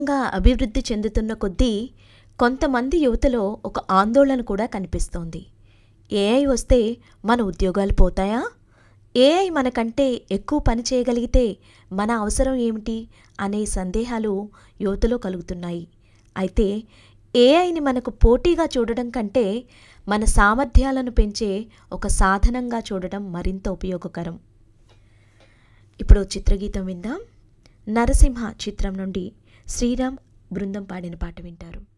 గా అభివృద్ధి చెందుతున్న కొద్దీ కొంతమంది యువతలో ఒక ఆందోళన కూడా కనిపిస్తోంది ఏఐ వస్తే మన ఉద్యోగాలు పోతాయా ఏఐ మనకంటే ఎక్కువ పని చేయగలిగితే మన అవసరం ఏమిటి అనే సందేహాలు యువతలో కలుగుతున్నాయి అయితే ఏఐని మనకు పోటీగా చూడడం కంటే మన సామర్థ్యాలను పెంచే ఒక సాధనంగా చూడడం మరింత ఉపయోగకరం ఇప్పుడు చిత్రగీతం విందాం నరసింహ చిత్రం నుండి శ్రీరామ్ బృందం పాడిన పాట వింటారు